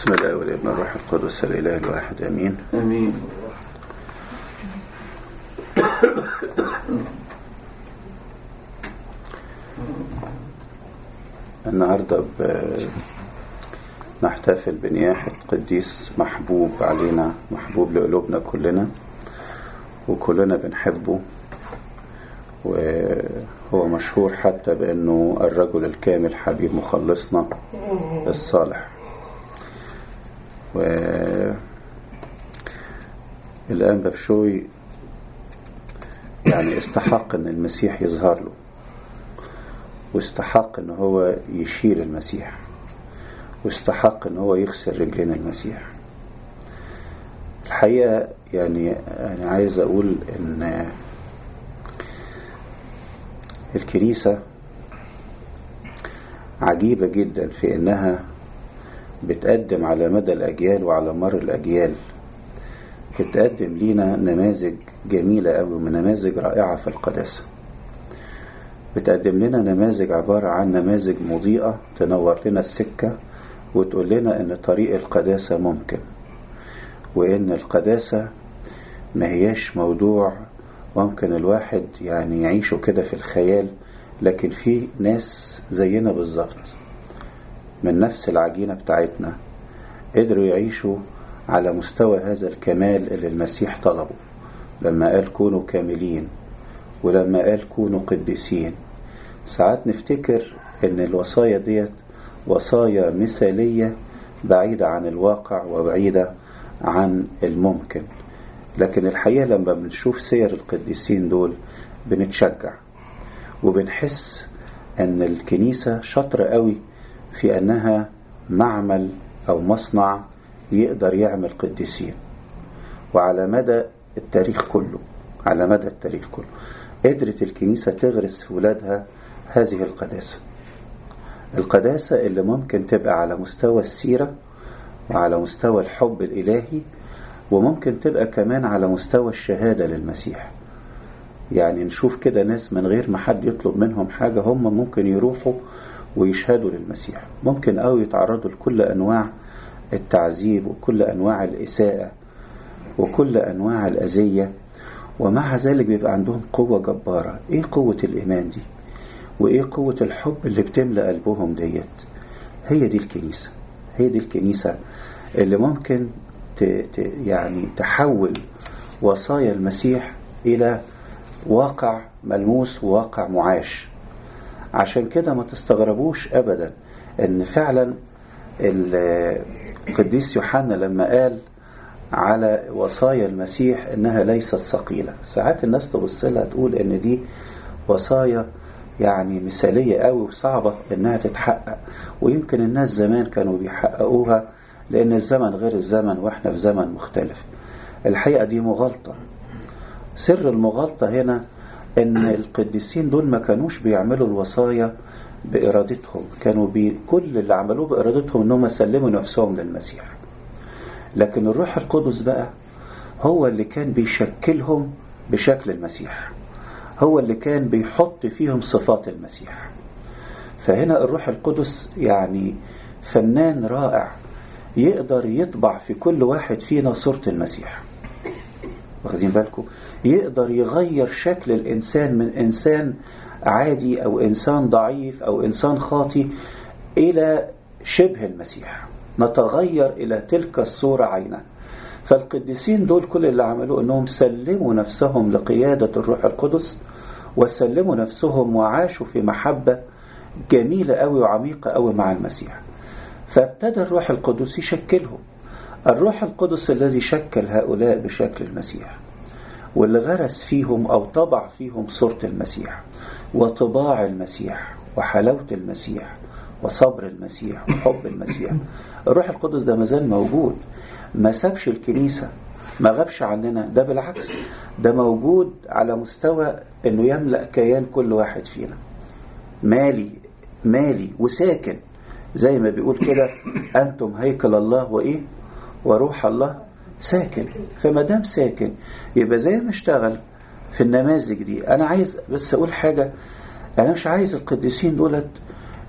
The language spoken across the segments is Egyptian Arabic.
بسم الله والابن الروح القدس الاله الواحد امين امين النهارده ب- نحتفل بنياحة قديس محبوب علينا محبوب لقلوبنا كلنا وكلنا بنحبه وهو مشهور حتى بأنه الرجل الكامل حبيب مخلصنا الصالح و الآن ببشوي يعني استحق أن المسيح يظهر له واستحق أن هو يشيل المسيح واستحق أن هو يغسل رجلين المسيح الحقيقة يعني أنا عايز أقول أن الكنيسة عجيبة جدا في أنها بتقدم على مدى الأجيال وعلى مر الأجيال بتقدم لينا نماذج جميلة أوي ونماذج رائعة في القداسة بتقدم لنا نماذج عبارة عن نماذج مضيئة تنور لنا السكة وتقول لنا أن طريق القداسة ممكن وأن القداسة ما هياش موضوع ممكن الواحد يعني يعيشه كده في الخيال لكن في ناس زينا بالظبط من نفس العجينة بتاعتنا قدروا يعيشوا على مستوى هذا الكمال اللي المسيح طلبه لما قال كونوا كاملين ولما قال كونوا قديسين ساعات نفتكر ان الوصايا ديت وصايا مثالية بعيدة عن الواقع وبعيدة عن الممكن لكن الحقيقة لما بنشوف سير القديسين دول بنتشجع وبنحس ان الكنيسة شاطرة قوي في انها معمل او مصنع يقدر يعمل قديسين وعلى مدى التاريخ كله على مدى التاريخ كله قدرت الكنيسة تغرس في ولادها هذه القداسة القداسة اللي ممكن تبقى على مستوى السيرة وعلى مستوى الحب الإلهي وممكن تبقى كمان على مستوى الشهادة للمسيح يعني نشوف كده ناس من غير ما حد يطلب منهم حاجة هم ممكن يروحوا ويشهدوا للمسيح ممكن أو يتعرضوا لكل أنواع التعذيب وكل أنواع الإساءة وكل أنواع الأذية ومع ذلك بيبقى عندهم قوة جبارة إيه قوة الإيمان دي وإيه قوة الحب اللي بتملأ قلبهم ديت هي دي الكنيسة هي دي الكنيسة اللي ممكن ت... ت... يعني تحول وصايا المسيح إلى واقع ملموس وواقع معاش عشان كده ما تستغربوش أبدا أن فعلا القديس يوحنا لما قال على وصايا المسيح انها ليست ثقيله ساعات الناس تبص لها تقول ان دي وصايا يعني مثاليه قوي وصعبه انها تتحقق ويمكن الناس زمان كانوا بيحققوها لان الزمن غير الزمن واحنا في زمن مختلف الحقيقه دي مغالطه سر المغالطه هنا ان القديسين دول ما كانوش بيعملوا الوصايا بارادتهم كانوا بي كل اللي عملوه بارادتهم انهم سلموا نفسهم للمسيح لكن الروح القدس بقى هو اللي كان بيشكلهم بشكل المسيح هو اللي كان بيحط فيهم صفات المسيح فهنا الروح القدس يعني فنان رائع يقدر يطبع في كل واحد فينا صورة المسيح واخدين بالكم يقدر يغير شكل الإنسان من إنسان عادي أو إنسان ضعيف أو إنسان خاطي إلى شبه المسيح نتغير إلى تلك الصورة عينا فالقديسين دول كل اللي عملوه أنهم سلموا نفسهم لقيادة الروح القدس وسلموا نفسهم وعاشوا في محبة جميلة أوي وعميقة أوي مع المسيح فابتدى الروح القدس يشكلهم الروح القدس الذي شكل هؤلاء بشكل المسيح واللي غرس فيهم أو طبع فيهم صورة المسيح وطباع المسيح وحلاوة المسيح وصبر المسيح وحب المسيح الروح القدس ده مازال موجود ما سابش الكنيسة ما غابش عننا ده بالعكس ده موجود على مستوى انه يملأ كيان كل واحد فينا مالي مالي وساكن زي ما بيقول كده انتم هيكل الله وايه وروح الله ساكن فما دام ساكن يبقى زي ما اشتغل في النماذج دي انا عايز بس اقول حاجه انا مش عايز القديسين دولت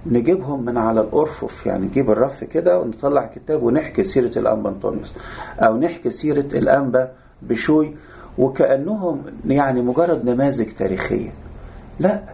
نجيبهم من على الأرفف يعني نجيب الرف كده ونطلع كتاب ونحكي سيرة الأنبا أنطونيوس أو نحكي سيرة الأنبا بشوي وكأنهم يعني مجرد نماذج تاريخية لا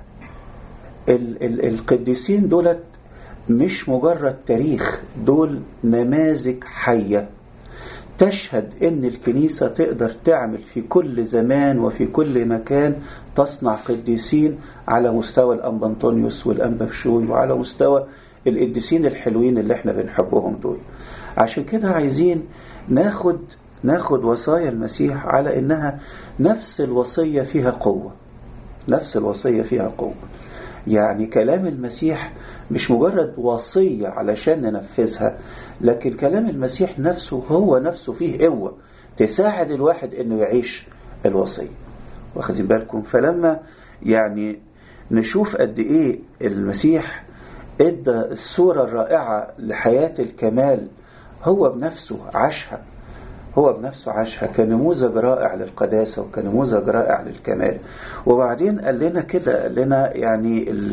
ال ال القديسين دولت مش مجرد تاريخ دول نماذج حية تشهد ان الكنيسة تقدر تعمل في كل زمان وفي كل مكان تصنع قديسين على مستوى الأنبا أنطونيوس والأنبا بشوي وعلى مستوى القديسين الحلوين اللي احنا بنحبهم دول عشان كده عايزين ناخد ناخد وصايا المسيح على انها نفس الوصية فيها قوة نفس الوصية فيها قوة يعني كلام المسيح مش مجرد وصية علشان ننفذها لكن كلام المسيح نفسه هو نفسه فيه قوة تساعد الواحد انه يعيش الوصية واخدين بالكم فلما يعني نشوف قد ايه المسيح ادى الصورة الرائعة لحياة الكمال هو بنفسه عاشها هو بنفسه عاشها كنموذج رائع للقداسة وكنموذج رائع للكمال وبعدين قال لنا كده قال لنا يعني ال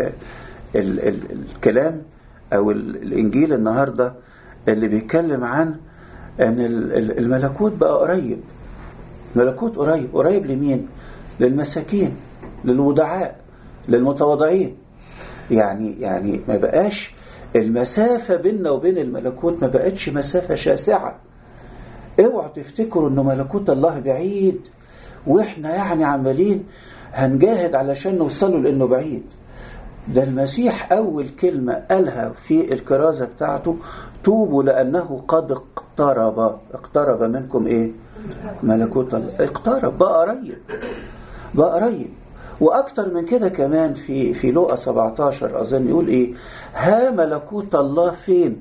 ال ال الكلام أو الإنجيل النهاردة اللي بيتكلم عن أن الملكوت بقى قريب الملكوت قريب قريب لمين؟ للمساكين للودعاء للمتواضعين يعني يعني ما بقاش المسافة بيننا وبين الملكوت ما بقتش مسافة شاسعة اوعوا تفتكروا انه ملكوت الله بعيد واحنا يعني عمالين هنجاهد علشان نوصله لانه بعيد ده المسيح اول كلمة قالها في الكرازة بتاعته توبوا لانه قد اقترب اقترب منكم ايه ملكوت الله اقترب بقى قريب بقى قريب واكتر من كده كمان في في لوقا 17 اظن يقول ايه ها ملكوت الله فين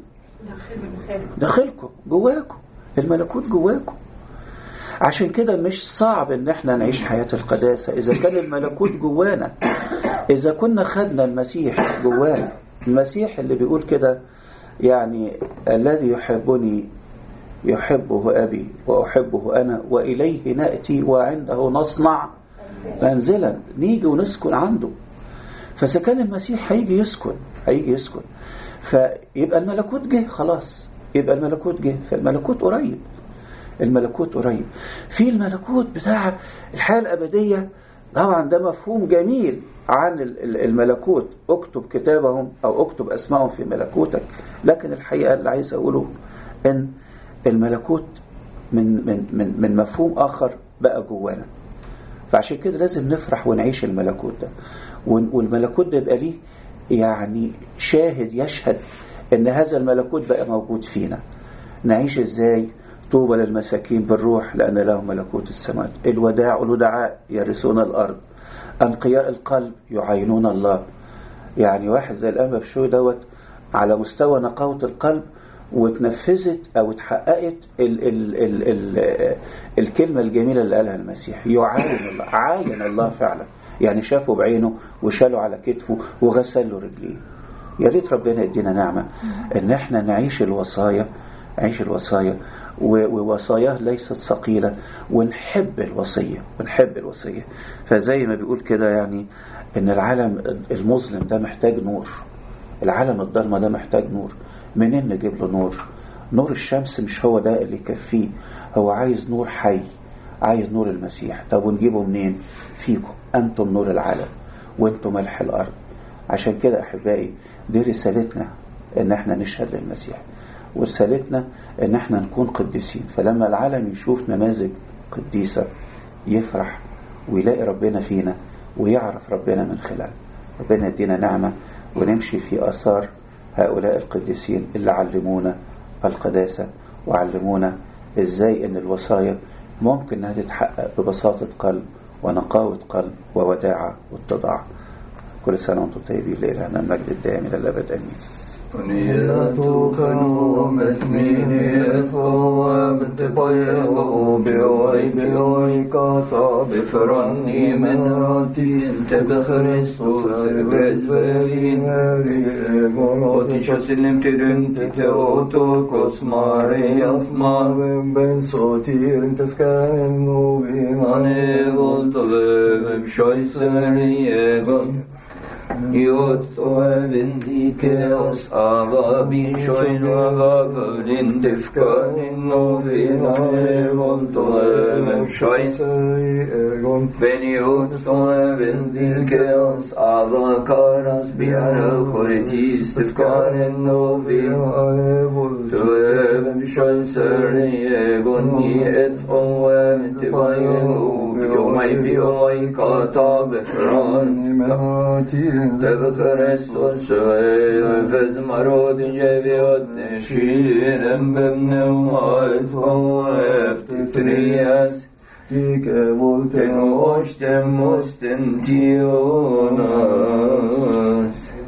داخلكم جواكم الملكوت جواكم عشان كده مش صعب ان احنا نعيش حياة القداسة اذا كان الملكوت جوانا اذا كنا خدنا المسيح جوانا المسيح اللي بيقول كده يعني الذي يحبني يحبه أبي وأحبه أنا وإليه نأتي وعنده نصنع منزلا نيجي ونسكن عنده فإذا كان المسيح هيجي يسكن هيجي يسكن فيبقى الملكوت جه خلاص يبقى الملكوت جه فالملكوت قريب الملكوت قريب في الملكوت بتاع الحياة الأبدية طبعا ده مفهوم جميل عن الملكوت اكتب كتابهم أو اكتب أسمائهم في ملكوتك لكن الحقيقة اللي عايز أقوله أن الملكوت من, من, من, من مفهوم آخر بقى جوانا فعشان كده لازم نفرح ونعيش الملكوت ده والملكوت ده يبقى ليه يعني شاهد يشهد ان هذا الملكوت بقى موجود فينا نعيش ازاي طوبى للمساكين بالروح لان لهم ملكوت السماء الوداع الودعاء يرثون الارض انقياء القلب يعينون الله يعني واحد زي الانبا بشوي دوت على مستوى نقاوة القلب واتنفذت او اتحققت ال ال ال ال الكلمة الجميلة اللي قالها المسيح يعاين الله عاين الله فعلا يعني شافه بعينه وشاله على كتفه وغسل له رجليه يا ريت ربنا يدينا نعمة ان احنا نعيش الوصايا نعيش الوصايا ووصاياه ليست ثقيلة ونحب الوصية ونحب الوصية فزي ما بيقول كده يعني ان العالم المظلم ده محتاج نور العالم الضلمة ده محتاج نور منين نجيب له نور نور الشمس مش هو ده اللي يكفيه هو عايز نور حي عايز نور المسيح طب ونجيبه منين فيكم أنتم نور العالم وانتم ملح الأرض عشان كده أحبائي دي رسالتنا ان احنا نشهد للمسيح ورسالتنا ان احنا نكون قديسين فلما العالم يشوف نماذج قديسة يفرح ويلاقي ربنا فينا ويعرف ربنا من خلال ربنا يدينا نعمة ونمشي في آثار هؤلاء القديسين اللي علمونا القداسة وعلمونا ازاي ان الوصايا ممكن انها تتحقق ببساطة قلب ونقاوة قلب ووداعة واتضاع كل سنة وانتم طيبين لإلهنا المجد الدائم إلى الأبد آمين ونيتك نوم اسميني صواب تبيغ بوي بوي كاتا بفرني من راتي انت بخريستوس بزبرين وتي شسلم تدن تتوتو كوسماري أثمار بين صوتي انت فكان نوبي أنا قلت بشوي سمري Jot og vindike oss ava bishoin ava gulin tifkanin og vina evont og øven shois Ben jot og vindike oss ava karas biara koritis tifkanin og vina Tøven shois ørni evon i et og øven tivayen يومي بيومي كاتا بفران تبخرس فز مرود جبيوت نشيرن بمنوات ووفت ترياس تنوشتم مستنتيوناس